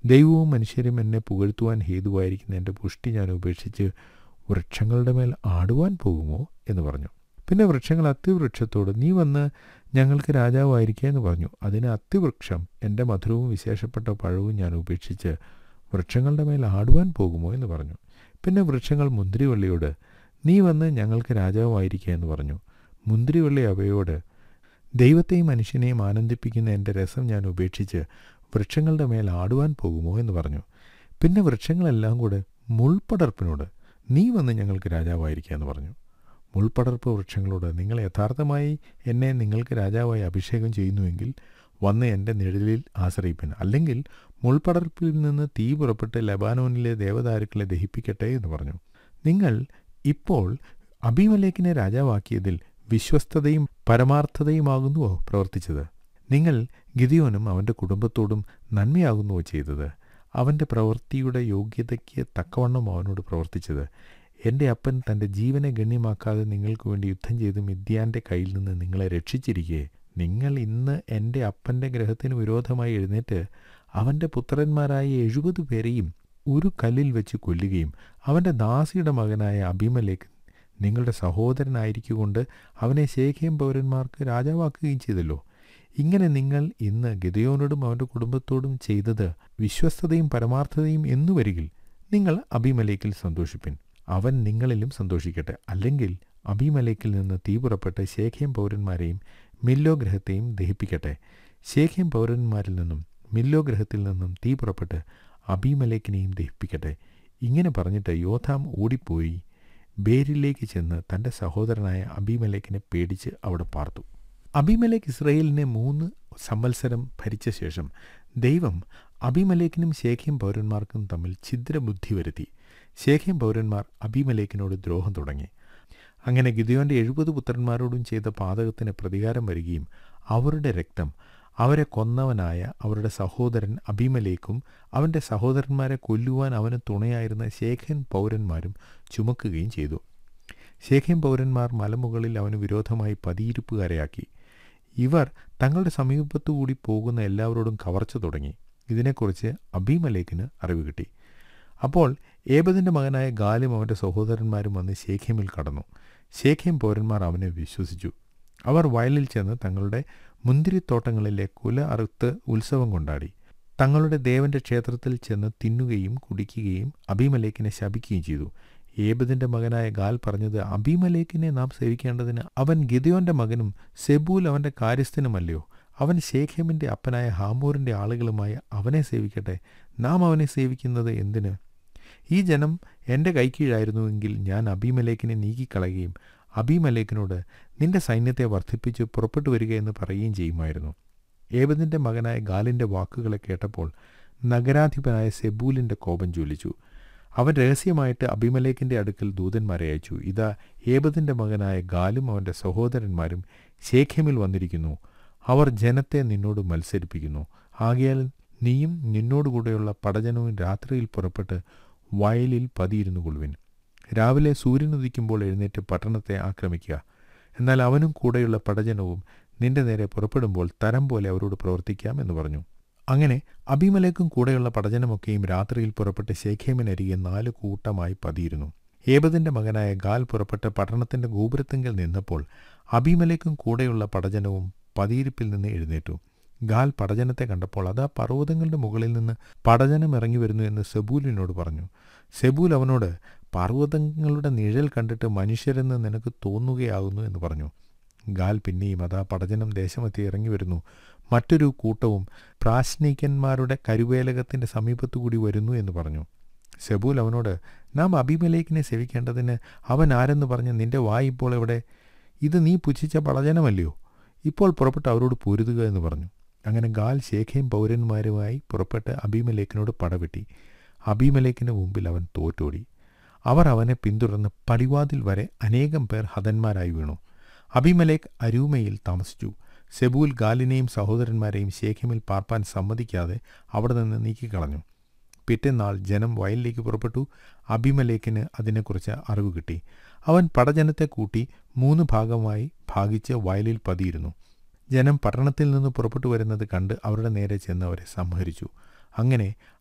ദൈവവും മനുഷ്യരും എന്നെ പുകഴ്ത്തുവാൻ ഹേതുവായിരിക്കുന്ന എൻ്റെ പുഷ്ടി ഞാൻ ഉപേക്ഷിച്ച് വൃക്ഷങ്ങളുടെ മേൽ ആടുവാൻ പോകുമോ എന്ന് പറഞ്ഞു പിന്നെ വൃക്ഷങ്ങൾ അത്തിവൃക്ഷത്തോട് നീ വന്ന് ഞങ്ങൾക്ക് രാജാവായിരിക്കുക എന്ന് പറഞ്ഞു അതിന് അത്തിവൃക്ഷം എൻ്റെ മധുരവും വിശേഷപ്പെട്ട പഴവും ഞാൻ ഉപേക്ഷിച്ച് വൃക്ഷങ്ങളുടെ മേൽ ആടുവാൻ പോകുമോ എന്ന് പറഞ്ഞു പിന്നെ വൃക്ഷങ്ങൾ മുന്തിരിവള്ളിയോട് നീ വന്ന് ഞങ്ങൾക്ക് രാജാവായിരിക്കുക എന്ന് പറഞ്ഞു മുന്തിരിവള്ളി അവയോട് ദൈവത്തെയും മനുഷ്യനെയും ആനന്ദിപ്പിക്കുന്ന എൻ്റെ രസം ഞാൻ ഉപേക്ഷിച്ച് വൃക്ഷങ്ങളുടെ മേൽ ആടുവാൻ പോകുമോ എന്ന് പറഞ്ഞു പിന്നെ വൃക്ഷങ്ങളെല്ലാം കൂടെ മുൾപടർപ്പിനോട് നീ വന്ന് ഞങ്ങൾക്ക് രാജാവായിരിക്കുക എന്ന് പറഞ്ഞു മുൾപടർപ്പ് വൃക്ഷങ്ങളോട് നിങ്ങൾ യഥാർത്ഥമായി എന്നെ നിങ്ങൾക്ക് രാജാവായി അഭിഷേകം ചെയ്യുന്നുവെങ്കിൽ വന്ന് എൻ്റെ നിഴലിൽ ആശ്രയിപ്പൻ അല്ലെങ്കിൽ മുൾപടർപ്പിൽ നിന്ന് തീ പുറപ്പെട്ട് ലബാനോനിലെ ദേവദാരുക്കളെ ദഹിപ്പിക്കട്ടെ എന്ന് പറഞ്ഞു നിങ്ങൾ ഇപ്പോൾ അബിമലേക്കിനെ രാജാവാക്കിയതിൽ വിശ്വസ്തതയും പരമാർത്ഥതയുമാകുന്നുവോ പ്രവർത്തിച്ചത് നിങ്ങൾ ഗിദിയോനും അവൻ്റെ കുടുംബത്തോടും നന്മയാകുന്നുവോ ചെയ്തത് അവൻ്റെ പ്രവൃത്തിയുടെ യോഗ്യതയ്ക്ക് തക്കവണ്ണം അവനോട് പ്രവർത്തിച്ചത് എൻ്റെ അപ്പൻ തൻ്റെ ജീവനെ ഗണ്യമാക്കാതെ നിങ്ങൾക്ക് വേണ്ടി യുദ്ധം ചെയ്ത് മിഥ്യാൻ്റെ കയ്യിൽ നിന്ന് നിങ്ങളെ രക്ഷിച്ചിരിക്കെ നിങ്ങൾ ഇന്ന് എൻ്റെ അപ്പൻ്റെ ഗ്രഹത്തിന് വിരോധമായി എഴുന്നേറ്റ് അവൻ്റെ പുത്രന്മാരായ എഴുപത് പേരെയും ഒരു കല്ലിൽ വെച്ച് കൊല്ലുകയും അവൻ്റെ ദാസിയുടെ മകനായ അഭിമലേക്ക് നിങ്ങളുടെ സഹോദരനായിരിക്കുകൊണ്ട് അവനെ ശേഖയം പൗരന്മാർക്ക് രാജാവാക്കുകയും ചെയ്തല്ലോ ഇങ്ങനെ നിങ്ങൾ ഇന്ന് ഗിതയോനോടും അവൻ്റെ കുടുംബത്തോടും ചെയ്തത് വിശ്വസ്തതയും പരമാർത്ഥതയും എന്നു വരികിൽ നിങ്ങൾ അഭിമലേക്കിൽ സന്തോഷിപ്പിൻ അവൻ നിങ്ങളിലും സന്തോഷിക്കട്ടെ അല്ലെങ്കിൽ അഭിമലേക്കിൽ നിന്ന് തീ പുറപ്പെട്ട് ശേഖയം പൗരന്മാരെയും മില്ലോ ഗ്രഹത്തെയും ദഹിപ്പിക്കട്ടെ ശേഖയം പൗരന്മാരിൽ നിന്നും മില്ലോ ഗ്രഹത്തിൽ നിന്നും തീ പുറപ്പെട്ട് അബിമലേക്കിനെയും ദഹിപ്പിക്കട്ടെ ഇങ്ങനെ പറഞ്ഞിട്ട് യോധാം ഓടിപ്പോയി ബേരിലേക്ക് ചെന്ന് തൻ്റെ സഹോദരനായ അബിമലേക്കിനെ പേടിച്ച് അവിടെ പാർത്തു അബിമലേക്ക് ഇസ്രയേലിനെ മൂന്ന് സംവത്സരം ഭരിച്ച ശേഷം ദൈവം അബിമലേക്കിനും ശേഖ്യം പൗരന്മാർക്കും തമ്മിൽ ഛിദ്രബുദ്ധി വരുത്തി ശേഖ്യം പൗരന്മാർ അബിമലേക്കിനോട് ദ്രോഹം തുടങ്ങി അങ്ങനെ ഗിദിയോന്റെ എഴുപത് പുത്രന്മാരോടും ചെയ്ത പാതകത്തിന് പ്രതികാരം വരികയും അവരുടെ രക്തം അവരെ കൊന്നവനായ അവരുടെ സഹോദരൻ അബിമലേക്കും അവൻ്റെ സഹോദരന്മാരെ കൊല്ലുവാൻ അവന് തുണയായിരുന്ന ശേഖൻ പൗരന്മാരും ചുമക്കുകയും ചെയ്തു ശേഖൻ പൗരന്മാർ മലമുകളിൽ അവന് വിരോധമായി പതിയിരിപ്പുകാരെയാക്കി ഇവർ തങ്ങളുടെ സമീപത്തുകൂടി പോകുന്ന എല്ലാവരോടും കവർച്ച തുടങ്ങി ഇതിനെക്കുറിച്ച് അബിമലേക്കിന് അറിവ് കിട്ടി അപ്പോൾ ഏബദിൻ്റെ മകനായ ഗാലും അവൻ്റെ സഹോദരന്മാരും വന്ന് ശേഖ്യമിൽ കടന്നു ശേഖ്യം പൗരന്മാർ അവനെ വിശ്വസിച്ചു അവർ വയലിൽ ചെന്ന് തങ്ങളുടെ മുന്തിരിത്തോട്ടങ്ങളിലെ കുല അറുത്ത് ഉത്സവം കൊണ്ടാടി തങ്ങളുടെ ദേവന്റെ ക്ഷേത്രത്തിൽ ചെന്ന് തിന്നുകയും കുടിക്കുകയും അബിമലേക്കിനെ ശപിക്കുകയും ചെയ്തു ഏബദിന്റെ മകനായ ഗാൽ പറഞ്ഞത് അബിമലേക്കിനെ നാം സേവിക്കേണ്ടതിന് അവൻ ഗിദയോന്റെ മകനും സെബൂൽ അവന്റെ കാര്യസ്ഥനുമല്ലയോ അവൻ ശേഖേമിന്റെ അപ്പനായ ഹാമൂറിന്റെ ആളുകളുമായ അവനെ സേവിക്കട്ടെ നാം അവനെ സേവിക്കുന്നത് എന്തിന് ഈ ജനം എൻ്റെ കൈക്കീഴായിരുന്നുവെങ്കിൽ ഞാൻ അബിമലേക്കിനെ നീക്കിക്കളയുകയും അബിമലേക്കിനോട് നിന്റെ സൈന്യത്തെ വർദ്ധിപ്പിച്ച് പുറപ്പെട്ടു വരിക എന്ന് പറയുകയും ചെയ്യുമായിരുന്നു ഏബദിൻ്റെ മകനായ ഗാലിൻ്റെ വാക്കുകളെ കേട്ടപ്പോൾ നഗരാധിപനായ സെബൂലിൻ്റെ കോപം ജ്വലിച്ചു അവൻ രഹസ്യമായിട്ട് അബിമലേക്കിൻ്റെ അടുക്കൽ ദൂതന്മാരെ അയച്ചു ഇതാ ഏബദിൻ്റെ മകനായ ഗാലും അവൻ്റെ സഹോദരന്മാരും ശേഖ്യമിൽ വന്നിരിക്കുന്നു അവർ ജനത്തെ നിന്നോട് മത്സരിപ്പിക്കുന്നു ആകയാൽ നീയും നിന്നോടുകൂടെയുള്ള പടജനവും രാത്രിയിൽ പുറപ്പെട്ട് വയലിൽ പതിയിരുന്നു കൊള്ളുവിൻ രാവിലെ സൂര്യനുദിക്കുമ്പോൾ എഴുന്നേറ്റ് പട്ടണത്തെ ആക്രമിക്കുക എന്നാൽ അവനും കൂടെയുള്ള പടജനവും നിന്റെ നേരെ പുറപ്പെടുമ്പോൾ തരം പോലെ അവരോട് പ്രവർത്തിക്കാം എന്ന് പറഞ്ഞു അങ്ങനെ അഭിമലേക്കും കൂടെയുള്ള പടജനമൊക്കെയും രാത്രിയിൽ പുറപ്പെട്ട് ശേഖേമിനരികെ നാല് കൂട്ടമായി പതിയിരുന്നു ഏബദിന്റെ മകനായ ഗാൽ പുറപ്പെട്ട് പട്ടണത്തിന്റെ ഗോപുരത്തിങ്കൽ നിന്നപ്പോൾ അഭിമലേക്കും കൂടെയുള്ള പടജനവും പതിയിരിപ്പിൽ നിന്ന് എഴുന്നേറ്റു ഗാൽ പടജനത്തെ കണ്ടപ്പോൾ അത് ആ പർവ്വതങ്ങളുടെ മുകളിൽ നിന്ന് പടജനം ഇറങ്ങി വരുന്നു എന്ന് സെബൂലിനോട് പറഞ്ഞു സെബൂൽ അവനോട് പർവ്വതങ്ങളുടെ നിഴൽ കണ്ടിട്ട് മനുഷ്യരെന്ന് നിനക്ക് തോന്നുകയാകുന്നു എന്ന് പറഞ്ഞു ഗാൽ പിന്നെയും അതാ പടജനം ദേശമെത്തി ഇറങ്ങി വരുന്നു മറ്റൊരു കൂട്ടവും പ്രാശ്നികന്മാരുടെ കരുവേലകത്തിൻ്റെ സമീപത്തുകൂടി വരുന്നു എന്ന് പറഞ്ഞു സെബൂൽ അവനോട് നാം അഭിമലേക്കിനെ സേവിക്കേണ്ടതിന് അവൻ ആരെന്ന് പറഞ്ഞ് നിന്റെ വായി ഇപ്പോൾ എവിടെ ഇത് നീ പുച്ഛിച്ച പടജനമല്ലയോ ഇപ്പോൾ പുറപ്പെട്ട് അവരോട് പൊരുതുക എന്ന് പറഞ്ഞു അങ്ങനെ ഗാൽ ശേഖയും പൗരന്മാരുമായി പുറപ്പെട്ട് അബിമലേക്കിനോട് പടവെട്ടി അബിമലേക്കിന് മുമ്പിൽ അവൻ തോറ്റോടി അവർ അവനെ പിന്തുടർന്ന് പടിവാതിൽ വരെ അനേകം പേർ ഹതന്മാരായി വീണു അബിമലേക്ക് അരൂമയിൽ താമസിച്ചു സെബൂൽ ഗാലിനെയും സഹോദരന്മാരെയും ശേഖമിൽ പാർപ്പാൻ സമ്മതിക്കാതെ അവിടെ നിന്ന് നീക്കിക്കളഞ്ഞു പിറ്റേന്നാൾ ജനം വയലിലേക്ക് പുറപ്പെട്ടു അബിമലേക്കിന് അതിനെക്കുറിച്ച് അറിവ് കിട്ടി അവൻ പടജനത്തെ കൂട്ടി മൂന്ന് ഭാഗമായി ഭാഗിച്ച് വയലിൽ പതിയിരുന്നു ജനം പട്ടണത്തിൽ നിന്ന് പുറപ്പെട്ടു വരുന്നത് കണ്ട് അവരുടെ നേരെ ചെന്ന് അവരെ സംഹരിച്ചു അങ്ങനെ